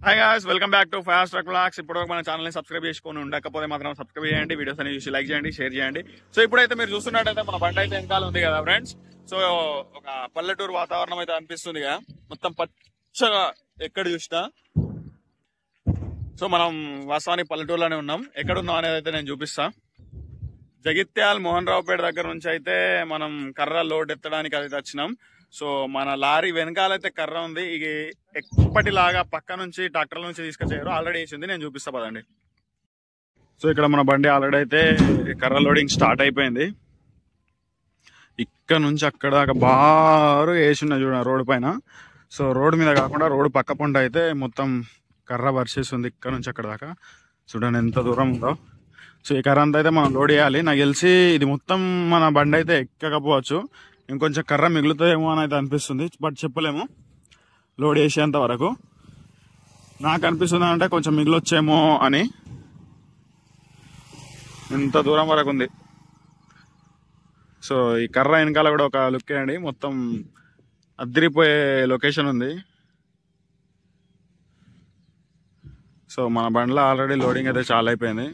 Hi guys welcome back to fast truck blogs ఇప్పుడు మన channel ని సబ్స్క్రైబ్ చేసుకొని ఉండకపోతే మాత్రం సబ్స్క్రైబ్ చేయండి వీడియోస్ అని చూసి లైక్ చేయండి షేర్ చేయండి సో ఇప్పుడైతే మీరు చూస్తున్నట్టయితే మన బండి అయితే వెనకాల ఉంది కదా ఫ్రెండ్స్ సో ఒక పల్లెటూరు వాతావరణం అయితే అనిపిస్తుంది కదా మొత్తం పచ్చగా ఎక్కడ చూసినా సో మనం వాస్తవానికి పల్లెటూరులోనే ఉన్నాం ఎక్కడ ఉన్నాం అనేది అయితే నేను చూపిస్తా జగిత్యాల్ మోహన్ రావుపేట దగ్గర నుంచి అయితే మనం కర్ర లోడ్ ఎత్తడానికి అయితే వచ్చినాం సో మన లారీ వెనకాలైతే కర్ర ఉంది ఇది ఎప్పటిలాగా పక్క నుంచి ట్రాక్టర్ల నుంచి తీసుకొచ్చారు ఆల్రెడీ వేసింది నేను చూపిస్తా పదండి సో ఇక్కడ మన బండి ఆల్రెడీ అయితే కర్ర లోడింగ్ స్టార్ట్ అయిపోయింది ఇక్కడ నుంచి అక్కడ దాకా బారు వేసిన చూడ రోడ్డు పైన సో రోడ్డు మీద కాకుండా రోడ్డు పక్క పంట అయితే మొత్తం కర్ర పరిచేస్తుంది ఇక్కడ నుంచి అక్కడ దాకా చూడండి ఎంత దూరం ఉందో సో ఈ కర్ర అంతా అయితే మనం లోడ్ చేయాలి నాకు తెలిసి ఇది మొత్తం మన బండి అయితే ఎక్కకపోవచ్చు ఇంకొంచెం కర్ర మిగులుతుందేమో అని అయితే అనిపిస్తుంది బట్ చెప్పలేము లోడ్ చేసేంత వరకు నాకు అనిపిస్తుంది అంటే కొంచెం మిగిలొచ్చేమో అని ఇంత దూరం వరకు ఉంది సో ఈ కర్ర వెనకాల కూడా ఒక లుక్ వేయండి మొత్తం అద్దరిపోయే లొకేషన్ ఉంది సో మన బండిలో ఆల్రెడీ లోడింగ్ అయితే చాలా అయిపోయింది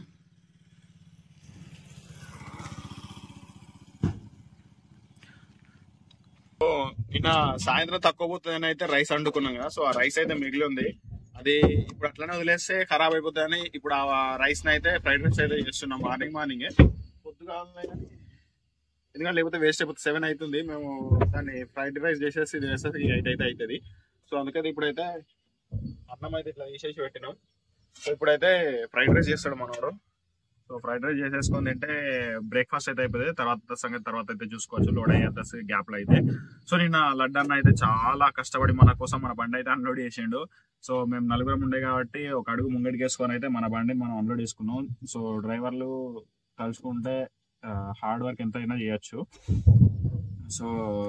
సో నిన్న సాయంత్రం తక్కువ పోతుందని అయితే రైస్ వండుకున్నాం కదా సో ఆ రైస్ అయితే మిగిలి ఉంది అది ఇప్పుడు అట్లనే వదిలేస్తే ఖరాబ్ అయిపోతుందని ఇప్పుడు ఆ రైస్ అయితే ఫ్రైడ్ రైస్ అయితే చేస్తున్నాం మార్నింగ్ మార్నింగ్ పొద్దుగా ఎందుకంటే లేకపోతే వేస్ట్ అయిపోతుంది సెవెన్ అవుతుంది మేము దాన్ని ఫ్రైడ్ రైస్ చేసేసి ఇది వేసేసి ఎయిట్ అయితే అవుతుంది సో అందుకని ఇప్పుడైతే అన్నం అయితే ఇట్లా తీసేసి పెట్టినాం సో ఇప్పుడైతే ఫ్రైడ్ రైస్ చేస్తాడు మనోడు సో ఫ్రైడ్ రైస్ చేసేసుకొని తింటే బ్రేక్ఫాస్ట్ అయితే అయిపోతుంది తర్వాత సంగతి తర్వాత అయితే చూసుకోవచ్చు లోడ్ అయ్యేంత గ్యాప్ లో అయితే సో నిన్న లడ్డు అన్న అయితే చాలా కష్టపడి మన కోసం మన బండి అయితే అన్లోడ్ చేసిండు సో మేము నలుగురం ఉండే కాబట్టి ఒక అడుగు ముంగడికి వేసుకొని అయితే మన బండిని మనం అన్లోడ్ చేసుకున్నాం సో డ్రైవర్లు కలుసుకుంటే హార్డ్ వర్క్ ఎంతైనా చేయొచ్చు సో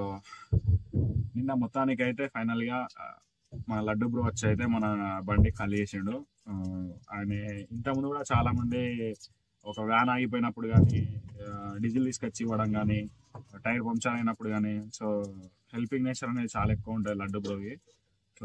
నిన్న మొత్తానికి అయితే ఫైనల్ గా ఆ, మన లడ్డు బ్రో వచ్చి అయితే మన బండి ఖాళీ చేసిండు ఆ, ఆయన ఇంతకుముందు కూడా చాలా మంది ఒక వ్యాన్ ఆగిపోయినప్పుడు కానీ డీజిల్ తీసుకొచ్చి ఇవ్వడం కానీ టైర్ పంక్చర్ అయినప్పుడు కానీ సో హెల్పింగ్ నేచర్ అనేది చాలా ఎక్కువ ఉంటుంది లడ్డు బ్రోకి సో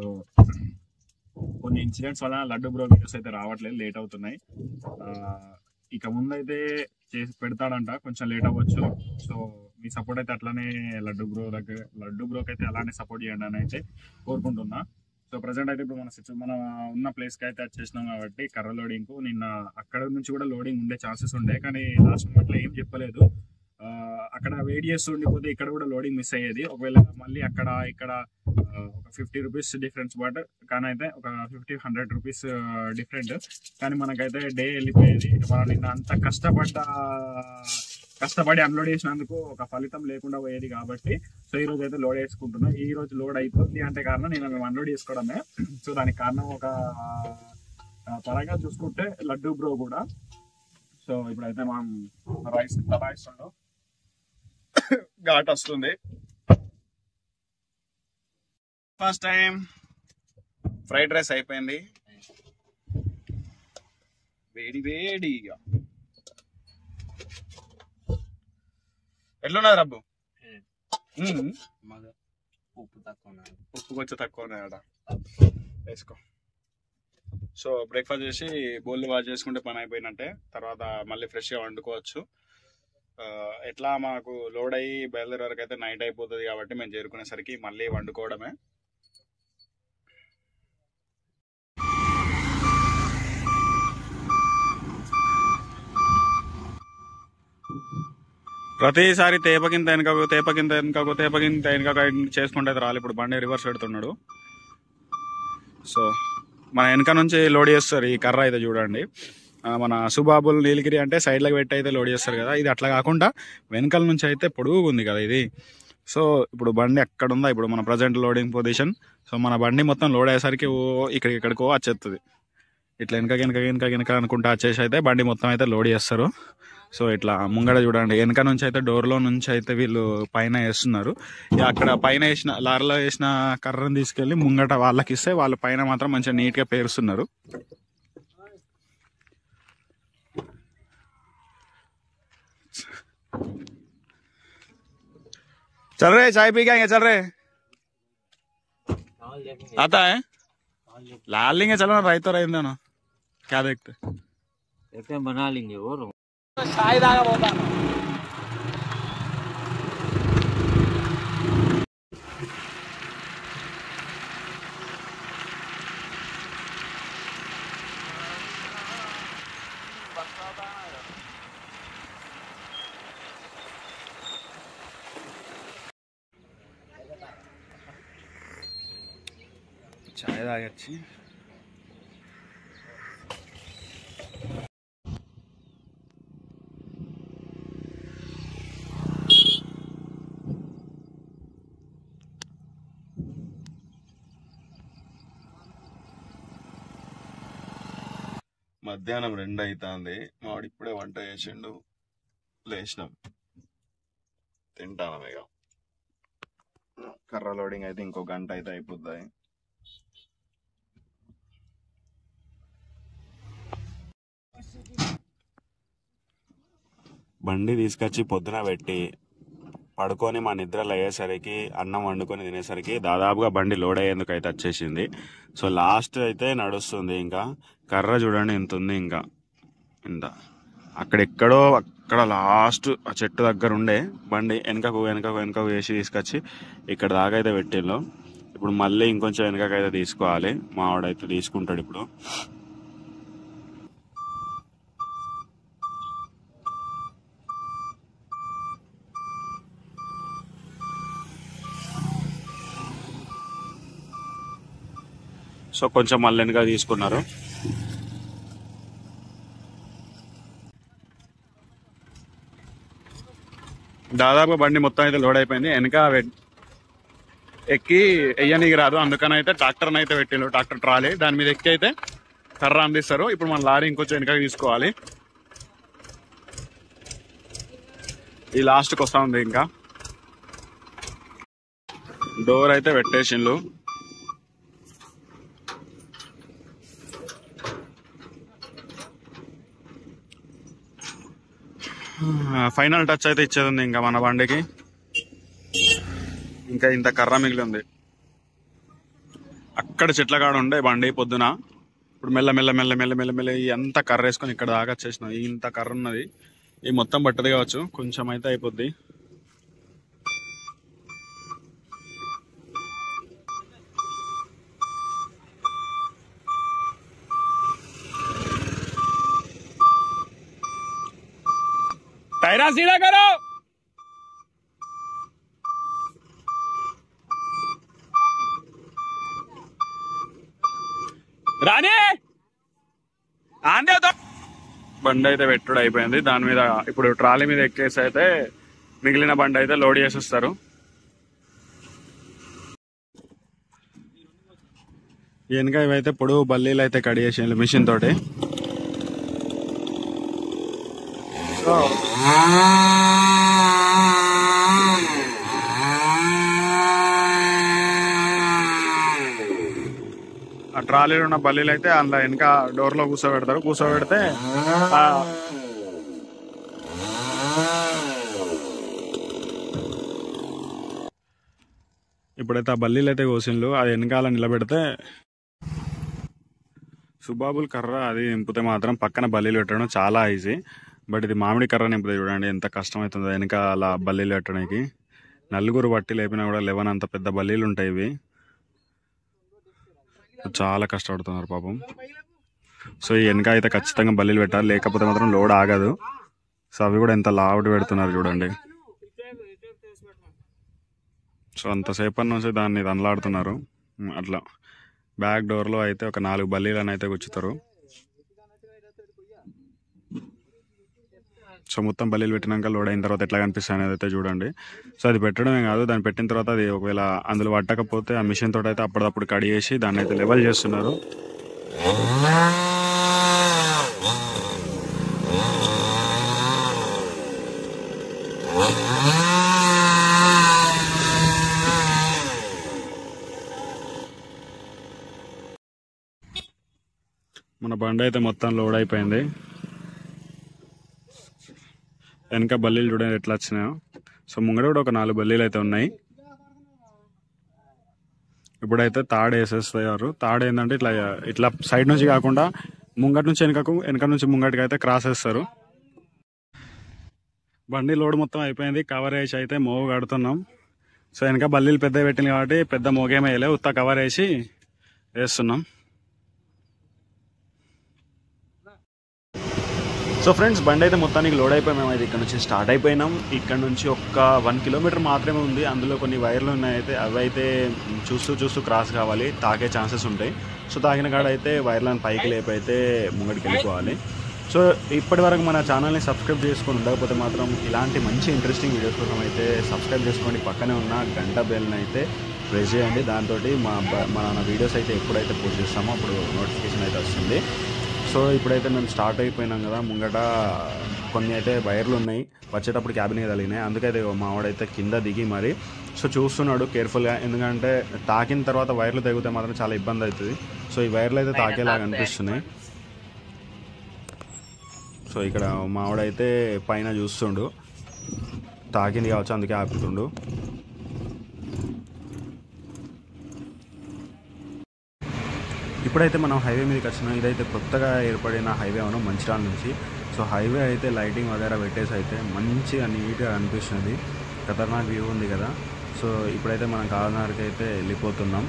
కొన్ని ఇన్సిడెంట్స్ వల్ల లడ్డు బ్రో వీడియోస్ అయితే రావట్లేదు లేట్ అవుతున్నాయి ఆ, ఇక ముందైతే చేసి పెడతాడంట కొంచెం లేట్ అవ్వచ్చు సో మీ సపోర్ట్ అయితే అట్లానే లడ్డు బ్రో దగ్గర లడ్డు బ్రోకి అయితే అలానే సపోర్ట్ చేయండి అని అయితే కోరుకుంటున్నా సో ప్రజెంట్ అయితే ఇప్పుడు మన సిచు మన ఉన్న ప్లేస్ కి అయితే వచ్చేసినాం కాబట్టి కర్ర లోడింగ్ కు నిన్న అక్కడ నుంచి కూడా లోడింగ్ ఉండే ఛాన్సెస్ ఉండే కానీ లాస్ట్ మూమెంట్ లో ఏం చెప్పలేదు ఆ, అక్కడ వెయిట్ చేస్తూ ఉండిపోతే ఇక్కడ కూడా లోడింగ్ మిస్ అయ్యేది ఒకవేళ మళ్ళీ అక్కడ ఇక్కడ ఆ, ఒక ఫిఫ్టీ రూపీస్ డిఫరెన్స్ బట్ కానీ అయితే ఒక ఫిఫ్టీ హండ్రెడ్ రూపీస్ డిఫరెంట్ కానీ మనకైతే డే వెళ్ళిపోయేది మనం నిన్న అంత కష్టపడ్డ కష్టపడి అన్లోడ్ చేసినందుకు ఒక ఫలితం లేకుండా పోయేది కాబట్టి సో ఈ రోజు అయితే లోడ్ చేసుకుంటున్నా ఈ రోజు లోడ్ అయిపోతుంది అంటే కారణం నేను మేము అన్లోడ్ చేసుకోవడమే సో దానికి కారణం ఒక ఆ, పరంగా చూసుకుంటే లడ్డు బ్రో కూడా సో ఇప్పుడైతే మనం రైస్ తబాయిస్తుండో ఘాట్ వస్తుంది ఫస్ట్ టైం ఫ్రైడ్ రైస్ అయిపోయింది వేడి వేడిగా ఎట్లున్నది రబ్బు మ్మ్. మగ ఉప్పు తక్కువ ఉన్నది. ఉప్పు కొంచెం తక్కువ ఉన్నాయట వేసుకో సో బ్రేక్ఫాస్ట్ చేసి బోళ్ళు వాష్ చేసుకుంటే పని అయిపోయినట్టే తర్వాత మళ్ళీ ఫ్రెష్గా వండుకోవచ్చు ఆ, ఎట్లా మాకు లోడ్ అయ్యి బయలుదేరే వరకు అయితే నైట్ అయిపోతుంది కాబట్టి మేము చేరుకునేసరికి మళ్ళీ వండుకోవడమే ప్రతిసారి తేపకింత వెనకకు తేపకింత వెనకకు తేపకింత వెనకకు చేసుకుంటే అయితే రాలి ఇప్పుడు బండి రివర్స్ పెడుతున్నాడు సో మన వెనక నుంచి లోడ్ చేస్తారు ఈ కర్ర అయితే చూడండి ఆ, మన సుబాబుల్ నీలగిరి అంటే సైడ్లకు పెట్టి అయితే లోడ్ చేస్తారు కదా ఇది అట్లా కాకుండా వెనకాల నుంచి అయితే పొడుగు ఉంది కదా ఇది సో ఇప్పుడు బండి ఎక్కడ ఉందా ఇప్పుడు మన ప్రజెంట్ లోడింగ్ పొజిషన్ సో మన బండి మొత్తం లోడ్ అయ్యేసరికి ఓ ఇక్కడికి ఇక్కడికో వచ్చేస్తుంది ఇట్లా వెనక వెనక వెనక వెనక అనుకుంటా వచ్చేసి అయితే బండి మొత్తం అయితే లోడ్ చేస్తారు సో ఇట్లా ముంగడ చూడండి వెనక నుంచి అయితే డోర్లో నుంచి అయితే వీళ్ళు పైన వేస్తున్నారు ఇక అక్కడ పైన వేసిన లారీలో వేసిన కర్రను తీసుకెళ్లి ముంగట వాళ్ళకి ఇస్తే వాళ్ళు పైన మాత్రం మంచిగా నీట్గా పేరుస్తున్నారు चल रहे चाय पी के आएंगे चल रहे चावल देखेंगे आता है लाल लेंगे चलो ना रायता राय ना क्या देखते देखते हैं बना लेंगे और చాయ్ తాగొచ్చి మధ్యాహ్నం రెండు అవుతుంది మావాడు ఇప్పుడే వంట చేసిండు లేచినాం తింటాను ఇక కర్ర లోడింగ్ అయితే ఇంకో గంట అయితే అయిపోద్ది బండి తీసుకొచ్చి పొద్దున పెట్టి పడుకొని మా నిద్రలు అయ్యేసరికి అన్నం వండుకొని తినేసరికి దాదాపుగా బండి లోడ్ అయ్యేందుకు అయితే వచ్చేసింది సో లాస్ట్ అయితే నడుస్తుంది ఇంకా కర్ర చూడండి ఇంత ఉంది ఇంకా ఇంత అక్కడెక్కడో అక్కడ లాస్ట్ ఆ చెట్టు దగ్గర ఉండే బండి వెనకకు వెనకకు వెనకకు వేసి తీసుకొచ్చి ఇక్కడ దాకా అయితే పెట్టిండు ఇప్పుడు మళ్ళీ ఇంకొంచెం వెనకకైతే తీసుకోవాలి మావాడైతే తీసుకుంటాడు ఇప్పుడు సో కొంచెం మళ్ళీ వెనక తీసుకున్నారు దాదాపు బండి మొత్తం అయితే లోడ్ అయిపోయింది వెనక వె- ఎక్కి వెయ్యనీకి రాదు అందుకని అయితే ట్రాక్టర్ అయితే పెట్టిండు ట్రాక్టర్ ట్రాలీ దాని మీద ఎక్కి అయితే కర్ర అందిస్తారు ఇప్పుడు మన లారీ ఇంకొంచెం వెనక తీసుకోవాలి ఈ లాస్ట్కి వస్తా ఉంది ఇంకా డోర్ అయితే పెట్టేసిండ్లు ఫైనల్ టచ్ అయితే ఇచ్చేది ఉంది ఇంకా మన బండికి ఇంకా ఇంత కర్ర మిగిలి ఉంది అక్కడ చెట్ల కాడ ఉండే బండి పొద్దున ఇప్పుడు మెల్ల మెల్ల మెల్ల మెల్ల మెల్ల మెల్ల ఈ అంత కర్ర వేసుకొని ఇక్కడ దాకా వచ్చేసిన ఇంత కర్ర ఉన్నది ఈ మొత్తం పట్టదు కావచ్చు కొంచెం అయితే అయిపోద్ది టైరా సీదా కరో రాని ఆందే బండి అయితే పెట్టుడు అయిపోయింది దాని మీద ఇప్పుడు ట్రాలీ మీద ఎక్కేసి అయితే మిగిలిన బండి అయితే లోడ్ చేసేస్తారు వెనక ఇవైతే పొడుగు బల్లీలు అయితే కడిగేసి మిషన్ తోటి సో ఆ ట్రాలీలో ఉన్న బల్లీలు అయితే అందులో వెనక డోర్ లో కూర్చోబెడతారు కూర్చోబెడితే ఆ ఇప్పుడైతే ఆ బల్లీలు అయితే కోసిండ్లు అది వెనకాల నిలబెడితే సుబాబుల్ కర్ర అది నింపితే మాత్రం పక్కన బల్లీలు పెట్టడం చాలా ఈజీ బట్ ఇది మామిడి కర్ర నింపితే చూడండి ఎంత కష్టం అవుతుందో వెనక అలా బల్లీలు పెట్టడానికి నలుగురు బట్టి లేపినా కూడా లెవెన్ అంత పెద్ద బల్లీలు ఉంటాయి ఇవి చాలా కష్టపడుతున్నారు పాపం సో ఈ వెనక అయితే ఖచ్చితంగా బల్లీలు పెట్టాలి లేకపోతే మాత్రం లోడ్ ఆగదు సో అవి కూడా ఎంత లావుడ్ పెడుతున్నారు చూడండి సో అంతసేపటి నుంచి దాన్ని దండలాడుతున్నారు ఉమ్, అట్లా బ్యాక్ డోర్లో అయితే ఒక నాలుగు బల్లీలను అయితే గుచ్చుతారు సో మొత్తం బల్లీలు పెట్టినాక లోడ్ అయిన తర్వాత ఎట్లా కనిపిస్తుంది అనేది అయితే చూడండి సో అది పెట్టడమే కాదు దాన్ని పెట్టిన తర్వాత అది ఒకవేళ అందులో పట్టకపోతే ఆ మిషన్ తోటి అయితే అప్పటిదప్పుడు కడిగేసి దాన్ని అయితే లెవెల్ చేస్తున్నారు మన బండి అయితే మొత్తం లోడ్ అయిపోయింది వెనక బల్లీలు చూడండి ఎట్లా వచ్చినాయో సో ముంగడ కూడా ఒక నాలుగు బల్లీలు అయితే ఉన్నాయి ఇప్పుడైతే తాడు వేసేస్తారు తాడు ఏంటంటే ఇట్లా ఇట్లా సైడ్ నుంచి కాకుండా ముంగటి నుంచి వెనకకు వెనక నుంచి ముంగటికి అయితే క్రాస్ వేస్తారు బండి లోడ్ మొత్తం అయిపోయింది కవర్ వేసి అయితే మోగు కడుతున్నాం సో వెనక బల్లీలు పెద్ద పెట్టింది కాబట్టి పెద్ద మోగేమీ వేయలే ఉత్త కవర్ వేసి వేస్తున్నాం సో ఫ్రెండ్స్ బండి అయితే మొత్తానికి లోడ్ అయిపోయి మేము అయితే ఇక్కడ నుంచి స్టార్ట్ అయిపోయినాం ఇక్కడ నుంచి ఒక వన్ కిలోమీటర్ మాత్రమే ఉంది అందులో కొన్ని వైర్లు ఉన్నాయి అయితే అవి అయితే చూస్తూ చూస్తూ క్రాస్ కావాలి తాకే ఛాన్సెస్ ఉంటాయి సో తాకిన కాడ అయితే వైర్లను పైకి లేపి అయితే ముంగడికి వెళ్ళిపోవాలి సో ఇప్పటి వరకు మన ఛానల్ని సబ్స్క్రైబ్ చేసుకొని ఉండకపోతే మాత్రం ఇలాంటి మంచి ఇంట్రెస్టింగ్ వీడియోస్ కోసం అయితే సబ్స్క్రైబ్ చేసుకోండి పక్కనే ఉన్న గంట బెల్ని అయితే ప్రెస్ చేయండి దాంతో మా బ- మన వీడియోస్ అయితే ఎప్పుడైతే పోస్ట్ చేస్తామో అప్పుడు నోటిఫికేషన్ అయితే వస్తుంది సో ఇప్పుడైతే మేము స్టార్ట్ అయిపోయినాం కదా ముంగట కొన్ని అయితే వైర్లు ఉన్నాయి వచ్చేటప్పుడు క్యాబిన్ తగిలినాయి అందుకైతే మా వాడైతే కింద దిగి మరి సో చూస్తున్నాడు కేర్ఫుల్గా ఎందుకంటే తాకిన తర్వాత వైర్లు తెగితే మాత్రం చాలా ఇబ్బంది అవుతుంది సో ఈ వైర్లు అయితే తాకేలాగా అనిపిస్తున్నాయి సో ఇక్కడ మావాడైతే పైన చూస్తుండు తాకింది కావచ్చు అందుకే ఆపుతుండు ఇప్పుడైతే మనం హైవే మీదకి వచ్చినాం ఇదైతే కొత్తగా ఏర్పడిన హైవే అవును మంచిర్యాల నుంచి సో హైవే అయితే లైటింగ్ వగేరా పెట్టేసి అయితే మంచిగా నీట్గా అనిపిస్తుంది ఖతర్నాక్ వ్యూ ఉంది కదా సో ఇప్పుడైతే మనం కాకినాడకి అయితే వెళ్ళిపోతున్నాం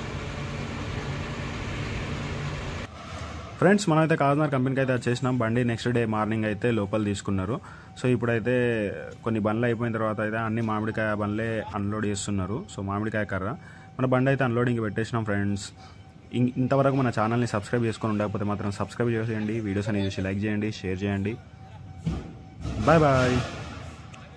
ఫ్రెండ్స్ మనమైతే కాకినాడ కంపెనీకి అయితే వచ్చేసినాం బండి నెక్స్ట్ డే మార్నింగ్ అయితే లోపల తీసుకున్నారు సో ఇప్పుడైతే కొన్ని బండ్లు అయిపోయిన తర్వాత అయితే అన్ని మామిడికాయ బండ్లే అన్లోడ్ చేస్తున్నారు సో మామిడికాయ కర్ర మన బండి అయితే అన్లోడింగ్ పెట్టేసినాం ఫ్రెండ్స్ ఇం- ఇంతవరకు మన ఛానల్ని సబ్స్క్రైబ్ చేసుకొని ఉండకపోతే మాత్రం సబ్స్క్రైబ్ చేసేయండి వీడియోస్ అనేవి చూసి లైక్ చేయండి షేర్ చేయండి బాయ్ బాయ్